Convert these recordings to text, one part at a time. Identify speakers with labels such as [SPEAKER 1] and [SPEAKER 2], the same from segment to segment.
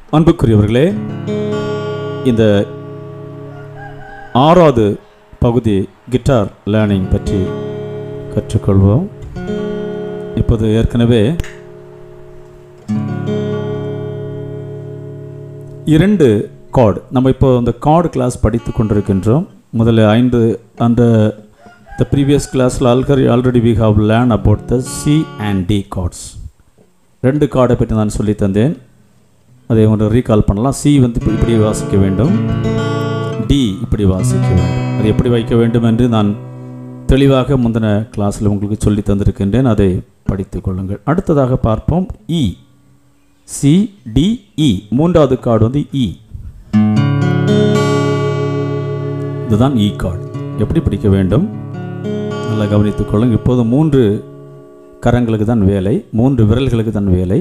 [SPEAKER 1] அன்புக்குரியவர்களே இந்த ஆறாவது பகுதி கிட்டார் லேர்னிங் பற்றி கற்றுக்கொள்வோம் இப்போது ஏற்கனவே இரண்டு கார்டு நம்ம இப்போ அந்த கார்டு கிளாஸ் படித்து கொண்டிருக்கின்றோம் முதல்ல ஐந்து அந்த த ப்ரீவியஸ் கிளாஸில் already already we have learn about the C and D chords ரெண்டு கார்டை பற்றி நான் சொல்லி தந்தேன் அதை ஒன்று ரீகால் பண்ணலாம் சி வந்து இப்படி இப்படி வாசிக்க வேண்டும் டி இப்படி வாசிக்க வேண்டும் அது எப்படி வைக்க வேண்டும் என்று நான் தெளிவாக முந்தின கிளாஸில் உங்களுக்கு சொல்லி தந்திருக்கின்றேன் அதை படித்துக் கொள்ளுங்கள் அடுத்ததாக பார்ப்போம் இ சி டி இ மூன்றாவது கார்டு வந்து இ இதுதான் இ கார்டு எப்படி பிடிக்க வேண்டும் நல்லா கவனித்துக் கொள்ளுங்கள் இப்போது மூன்று கரங்களுக்கு தான் வேலை மூன்று விரல்களுக்கு தான் வேலை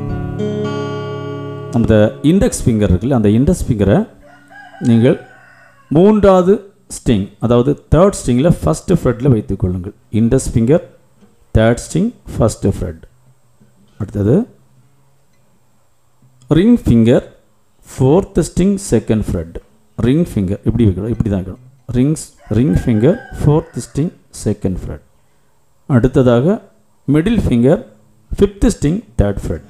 [SPEAKER 1] அந்த இண்டெக்ஸ் ஃபிங்கர் இருக்குல்ல அந்த இண்டெக்ஸ் ஃபிங்கரை நீங்கள் மூன்றாவது ஸ்டிங் அதாவது தேர்ட் ஸ்டிங்கில் ஃபஸ்ட்டு ஃப்ரெட்டில் வைத்துக் கொள்ளுங்கள் index finger third string first fret அடுத்தது ring finger fourth string second fret ரிங் ஃபிங்கர் இப்படி வைக்கணும் இப்படி தான் வைக்கணும் rings ring finger fourth string second fret அடுத்ததாக middle finger fifth string third fret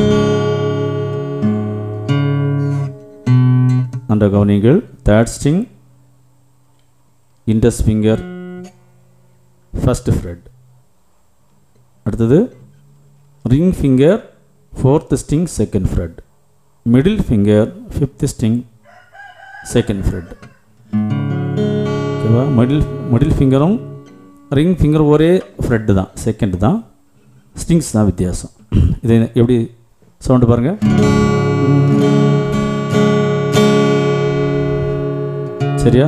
[SPEAKER 1] அந்த கவனிங்கள் third string index finger first fret அடுத்தது ring finger fourth string second fret middle finger fifth string second fret ஓகேவா middle middle ஃபிங்கரும் ring finger ஒரே fret தான் second தான் stings தான் வித்தியாசம் இதை எப்படி சவுண்டு பாருங்கள் சரியா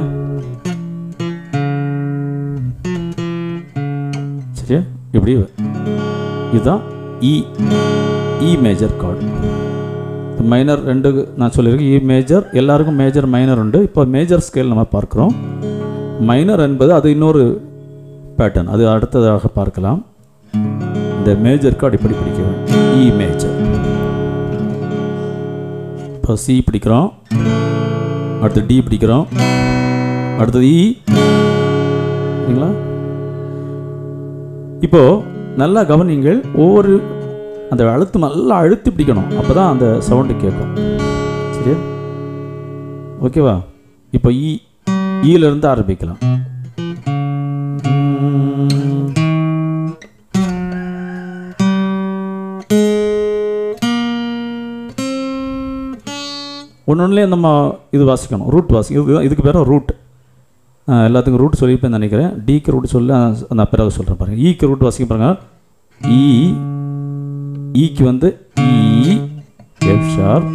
[SPEAKER 1] சரியா இப்படி இதுதான் E E major chord minor ரெண்டு நான் சொல்லியிருக்கேன் இ மேஜர் எல்லாருக்கும் மேஜர் மைனர் உண்டு இப்போ மேஜர் ஸ்கேல் நம்ம பார்க்குறோம் மைனர் என்பது அது இன்னொரு பேட்டர்ன் அது அடுத்ததாக பார்க்கலாம் இந்த மேஜர் கார்டு இப்படி பிடிக்க வேண்டும் இ மேஜர் இப்போ சி பிடிக்கிறோம் அடுத்து டி பிடிக்கிறோம் அடுத்தது இ சரிங்களா இப்போ நல்லா கவனிங்கள் ஒவ்வொரு அந்த அழுத்து நல்லா அழுத்தி பிடிக்கணும் அப்போ தான் அந்த சவுண்டு கேட்கும் சரியா ஓகேவா இப்போ இ ஈலேருந்து ஆரம்பிக்கலாம் ஒன்று ஒன்றுலேயே நம்ம இது வாசிக்கணும் ரூட் வாசி இது இதுக்கு பேர் ரூட் எல்லாத்துக்கும் ரூட் சொல்லியிருப்பேன்னு நினைக்கிறேன் டிக்கு ரூட் சொல்ல நான் பிறகு சொல்கிறேன் பாருங்கள் ஈக்கு ரூட் வாசிக்க பாருங்க இ ஈக்கு வந்து இ எஃப் ஷார்ப்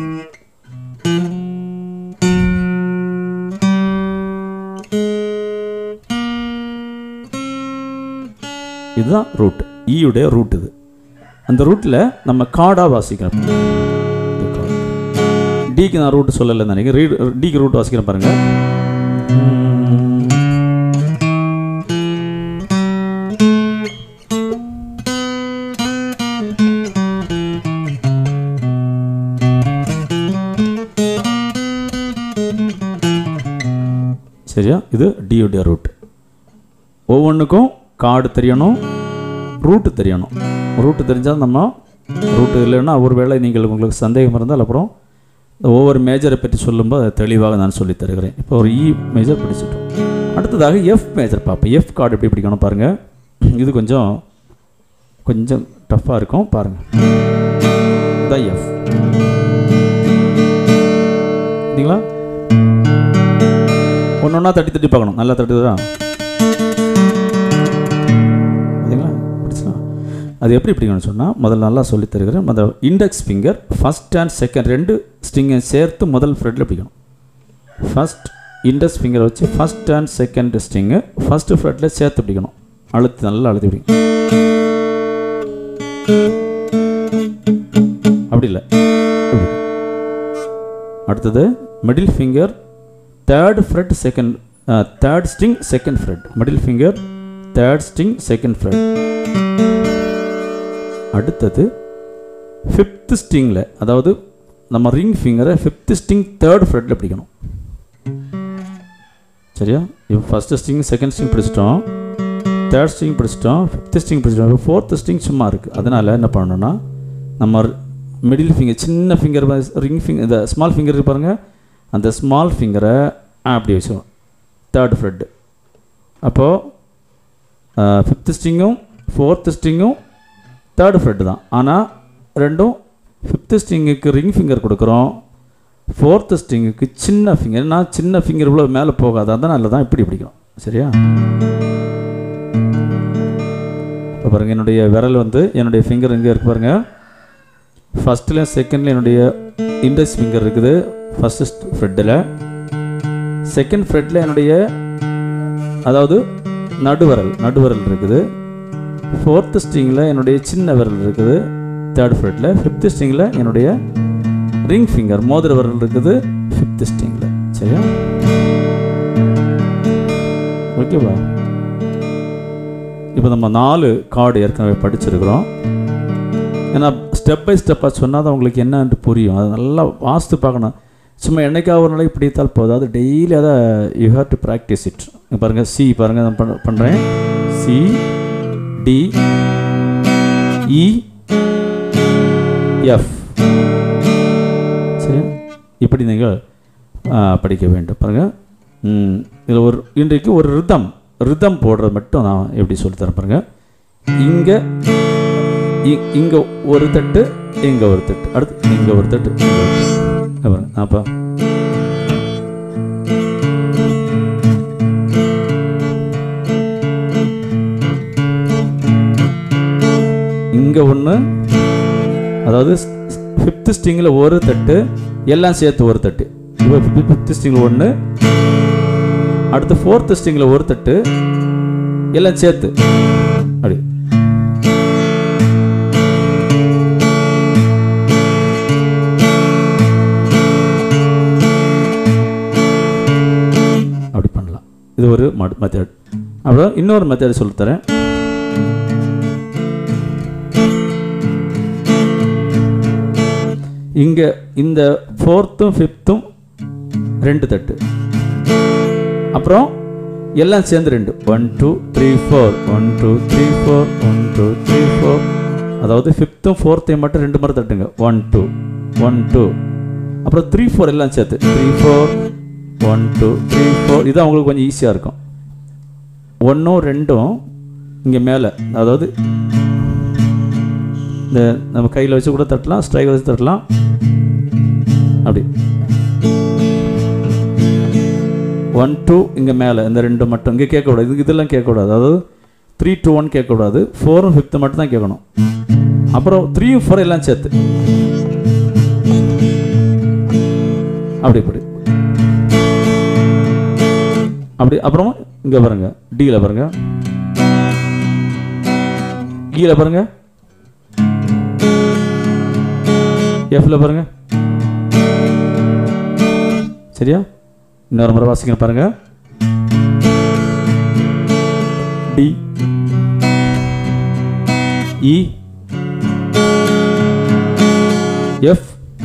[SPEAKER 1] இதுதான் ரூட் ஈயுடைய ரூட் இது அந்த ரூட்டில் நம்ம கார்டாக வாசிக்கிறோம் டிக்கு நான் ரூட் சொல்லலை நினைக்கிறேன் டிக்கு ரூட் வாசிக்கிறேன் பாருங்கள் சரியா இது டியுடைய ரூட் ஒவ்வொன்றுக்கும் கார்டு தெரியணும் ரூட்டு தெரியணும் ரூட்டு தெரிஞ்சால் நம்ம ரூட்டு இல்லைன்னா ஒரு வேளை நீங்கள் உங்களுக்கு சந்தேகம் இருந்தால் அப்புறம் இந்த ஒவ்வொரு மேஜரை பற்றி சொல்லும்போது அதை தெளிவாக நான் சொல்லித் தருகிறேன் இப்போ ஒரு இ மேஜர் படிச்சுட்டோம் அடுத்ததாக எஃப் மேஜர் பார்ப்போம் எஃப் கார்டு எப்படி பிடிக்கணும் பாருங்கள் இது கொஞ்சம் கொஞ்சம் டஃப்பாக இருக்கும் பாருங்கள் இதான் எஃப் சரிங்களா ஒன்று ஒன்றா தட்டி தட்டி பார்க்கணும் நல்லா தட்டுதா பார்த்தீங்களா பிடிச்சா அது எப்படி பிடிக்கணும்னு சொன்னால் முதல்ல நல்லா சொல்லித் தருகிறேன் அந்த index finger first and second ரெண்டு ஸ்ட்ரிங்கை சேர்த்து முதல் ஃப்ரெட்டில் பிடிக்கணும் ஃபஸ்ட் இண்டெக்ஸ் ஃபிங்கரை வச்சு first and second string first ஃப்ரெட்டில் சேர்த்து பிடிக்கணும் அழுத்தி நல்லா அழுத்தி பிடிக்கணும் அப்படி இல்லை அடுத்தது middle finger third fret second third string second fret middle finger third string second fret அடுத்தது ஃபிஃப்த் ஸ்ட்ரிங்கில் அதாவது நம்ம ரிங் ஃபிங்கரை ஃபிஃப்த் ஸ்டிங் தேர்ட் ஃப்ரெட்டில் பிடிக்கணும் சரியா இப்போ ஃபஸ்ட்டு ஸ்ட்ரிங் செகண்ட் ஸ்ட்ரிங் பிடிச்சிட்டோம் தேர்ட் ஸ்ட்ரிங் பிடிச்சிட்டோம் ஃபிஃப்த் ஸ்ட்ரிங் பிடிச்சிட்டோம் இப்போ ஃபோர்த் ஸ்ட்ரிங் சும்மா இருக்குது அதனால் என்ன பண்ணணும்னா நம்ம மிடில் ஃபிங்கர் சின்ன ஃபிங்கர் ரிங் ஃபிங்கர் இந்த ஸ்மால் ஃபிங்கர் இருக்கு பாருங்க அந்த ஸ்மால் ஃபிங்கரை அப்படி வச்சுக்கணும் தேர்ட் ஃப்ரெட்டு அப்போது ஃபிஃப்த் ஸ்ட்ரிங்கும் ஃபோர்த் ஸ்ட்ரிங்கும் தேர்ட் ஃப்ரெட்டு தான் ஆனால் ரெண்டும் ஃபிஃப்த் ஸ்ட்ரிங்குக்கு ரிங் ஃபிங்கர் கொடுக்குறோம் ஃபோர்த்து ஸ்ட்ரிங்குக்கு சின்ன ஃபிங்கர் நான் சின்ன ஃபிங்கர் இவ்வளோ மேலே போகாது அதனால தான் இப்படி பிடிக்கணும் சரியா இப்போ பாருங்கள் என்னுடைய விரல் வந்து என்னுடைய ஃபிங்கர் எங்கே இருக்கு பாருங்க ஃபஸ்ட்டில் செகண்டில் என்னுடைய இண்டெக்ஸ் ஃபிங்கர் இருக்குது ஃபஸ்ட்டு ஃப்ரெட்டில் செகண்ட் ஃப்ரெட்டில் என்னுடைய அதாவது நடுவரல் நடுவரல் இருக்குது ஃபோர்த்து ஸ்ட்ரிங்கில் என்னுடைய சின்ன விரல் இருக்குது தேர்ட் ஃப்ரெட்டில் ஃபிஃப்த்து ஸ்ட்ரிங்கில் என்னுடைய ரிங் ஃபிங்கர் மோதிர விரல் இருக்குது ஃபிஃப்த் ஸ்ட்ரிங்கில் சரியா ஓகேவா இப்போ நம்ம நாலு கார்டு ஏற்கனவே படிச்சிருக்கிறோம் ஏன்னா ஸ்டெப் பை ஸ்டெப்பாக சொன்னால் தான் உங்களுக்கு என்னன்ட்டு புரியும் அது நல்லா வாஸ்து பார்க்கணும் சும்மா என்னைக்காக ஒரு நாளைக்கு பிடித்தால் போதும் அது டெய்லி அதை you have to practise it பாருங்கள் சி பாருங்கள் நான் பண்ண பண்ணுறேன் சி டி இ எஃப் சரி இப்படி நீங்கள் ஆ, படிக்க வேண்டும் பாருங்கள் இதில் ஒரு இன்றைக்கு ஒரு ரிதம் ரிதம் போடுறது மட்டும் நான் எப்படி சொல்லித் தரேன் பாருங்கள் இங்கே இங்கே ஒரு தட்டு இங்கே ஒரு தட்டு அடுத்து இங்கே ஒரு தட்டு இங்க ஒரு தட்டு. இங்க பாருங்க அப்போ இங்கே ஒன்று அதாவது ஃபிஃப்த் ஸ்ட்ரிங்கில் ஒரு தட்டு எல்லாம் சேர்த்து ஒரு தட்டு இப்போ ஃபிஃப்த் ஸ்ட்ரிங்கில் ஒன்று அடுத்து ஃபோர்த் ஸ்ட்ரிங்கில் ஒரு தட்டு எல்லாம் சேர்த்து அப்படி அப்படி பண்ணலாம் இது ஒரு மெத்தட் அப்புறம் இன்னொரு மெத்தட் சொல்லித்தரேன் இங்கே இந்த ஃபோர்த்தும் ஃபிஃப்த்தும் ரெண்டு தட்டு அப்புறம் எல்லாம் சேர்ந்து ரெண்டு one two three four one two three four one two three four அதாவது ஃபிஃப்த்தும் ஃபோர்த்தையும் மட்டும் ரெண்டு முறை தட்டுங்க ஒன் டூ ஒன் டூ அப்புறம் த்ரீ ஃபோர் எல்லாம் சேர்த்து three four one two three four இது அவங்களுக்கு கொஞ்சம் ஈஸியாக இருக்கும் ஒன்றும் ரெண்டும் இங்கே மேலே அதாவது இந்த நம்ம கையில் வச்சு கூட தட்டலாம் ஸ்ட்ரைக் வச்சு தட்டலாம் அப்படி ஒன் டூ இங்கே மேலே இந்த ரெண்டு மட்டும் இங்கே கேட்கக்கூடாது இது இதெல்லாம் கேட்கக்கூடாது அதாவது த்ரீ டூ ஒன் கேட்கக்கூடாது ஃபோரும் ஃபிஃப்த்து மட்டும் தான் கேட்கணும் அப்புறம் த்ரீயும் ஃபோர் எல்லாம் சேர்த்து அப்படி இப்படி அப்படி அப்புறம் இங்கே பாருங்க டியில் பாருங்க ஈல பாருங்க எஃப்ல பாருங்க சரியா இன்னொரு முறை வாசிக்கணும் பாருங்க டி இ எஃப்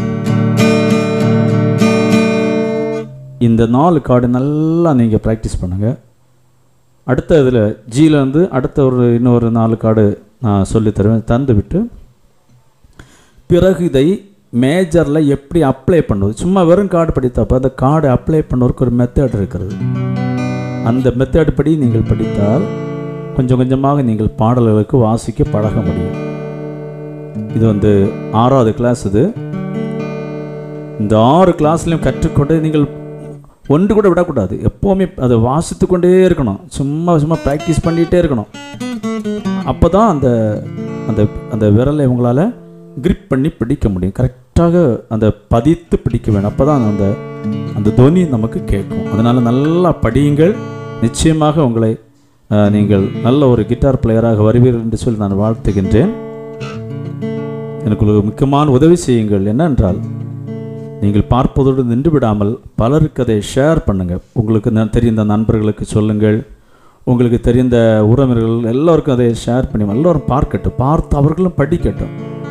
[SPEAKER 1] இந்த நாலு கார்டு நல்லா நீங்கள் ப்ராக்டிஸ் பண்ணுங்கள் அடுத்த இதில் ஜியில் வந்து அடுத்த ஒரு இன்னொரு நாலு கார்டு நான் சொல்லித் தருவேன் தந்து விட்டு பிறகு இதை மேஜரில் எப்படி அப்ளை பண்ணுவது சும்மா வெறும் கார்டு படித்தப்போ அந்த கார்டு அப்ளை பண்ணுவதற்கு ஒரு மெத்தட் இருக்கிறது அந்த மெத்தட் படி நீங்கள் படித்தால் கொஞ்சம் கொஞ்சமாக நீங்கள் பாடல்களுக்கு வாசிக்க பழக முடியும் இது வந்து ஆறாவது கிளாஸ் இது இந்த ஆறு கிளாஸ்லையும் கற்றுக்கொண்டு நீங்கள் ஒன்று கூட விடக்கூடாது எப்போவுமே அதை வாசித்து கொண்டே இருக்கணும் சும்மா சும்மா ப்ராக்டிஸ் பண்ணிகிட்டே இருக்கணும் அப்போ தான் அந்த அந்த அந்த விரலை உங்களால் கிரிப் பண்ணி பிடிக்க முடியும் கரெக்டாக அந்த பதித்து பிடிக்க வேணும் அப்போ தான் அந்த அந்த துவனி நமக்கு கேட்கும் அதனால் நல்லா படியுங்கள் நிச்சயமாக உங்களை அஹ், நீங்கள் நல்ல ஒரு கிட்டார் பிளேயராக வருவீர்கள் என்று சொல்லி நான் வாழ்த்துகின்றேன் எனக்கு ஒரு முக்கியமான உதவி செய்யுங்கள் என்னென்றால் நீங்கள் பார்ப்பதோடு நின்று விடாமல் பலருக்கு அதை ஷேர் பண்ணுங்கள் உங்களுக்கு ந- தெரிந்த நண்பர்களுக்கு சொல்லுங்கள் உங்களுக்கு தெரிந்த உறவினர்கள் எல்லோருக்கும் அதை ஷேர் பண்ணி எல்லோரும் பார்க்கட்டும் பார்த்து அவர்களும் படிக்கட்டும்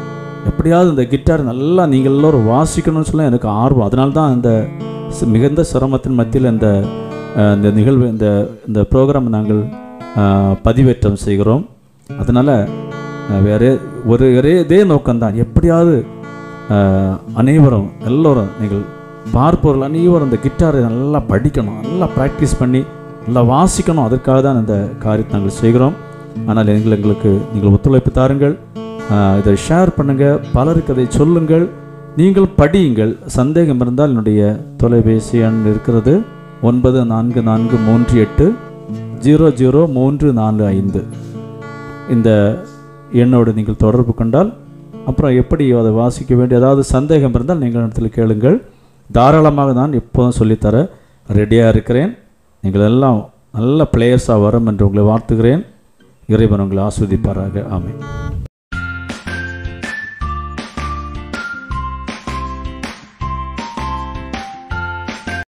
[SPEAKER 1] எப்படியாவது இந்த கிட்டார் நல்லா நீங்கள் எல்லோரும் வாசிக்கணும்னு சொல்ல எனக்கு ஆர்வம் அதனால தான் இந்த சி- மிகுந்த சிரமத்தின் மத்தியில் இந்த அஹ், இந்த நிகழ்வு இந்த இந்த ப்ரோக்ராம் நாங்கள் அஹ், பதிவேற்றம் செய்கிறோம் அதனால் வேறே ஒரு ஒரே இதே நோக்கம்தான் எப்படியாவது அஹ், அனைவரும் எல்லோரும் நீங்கள் பார்ப்பவர்கள் அனைவரும் இந்த கிட்டாரை நல்லா படிக்கணும் நல்லா ப்ராக்டிஸ் பண்ணி நல்லா வாசிக்கணும் அதற்காக தான் இந்த காரியத்தை நாங்கள் செய்கிறோம் ஆனால் எங்கள் எங்களுக்கு நீங்கள் ஒத்துழைப்பு தாருங்கள் ஆஹ் இதை ஷேர் பண்ணுங்கள் பலருக்கு அதை சொல்லுங்கள் நீங்கள் படியுங்கள் சந்தேகம் இருந்தால் என்னுடைய தொலைபேசி எண் இருக்கிறது ஒன்பது நான்கு நான்கு மூன்று எட்டு ஜீரோ ஜீரோ மூன்று நாலு ஐந்து இந்த எண்ணோடு நீங்கள் தொடர்பு கொண்டால் அப்புறம் எப்படி அதை வாசிக்க வேண்டிய ஏதாவது சந்தேகம் இருந்தால் நீங்கள் இடத்துல கேளுங்கள் தாராளமாக நான் எப்போதும் சொல்லித்தர ரெடியாக இருக்கிறேன் நீங்கள் எல்லாம் நல்ல பிளேயர்ஸாக வரும் என்று உங்களை வாழ்த்துகிறேன் இறைவன் உங்களை ஆஸ்வதிப்பாராக ஆமென்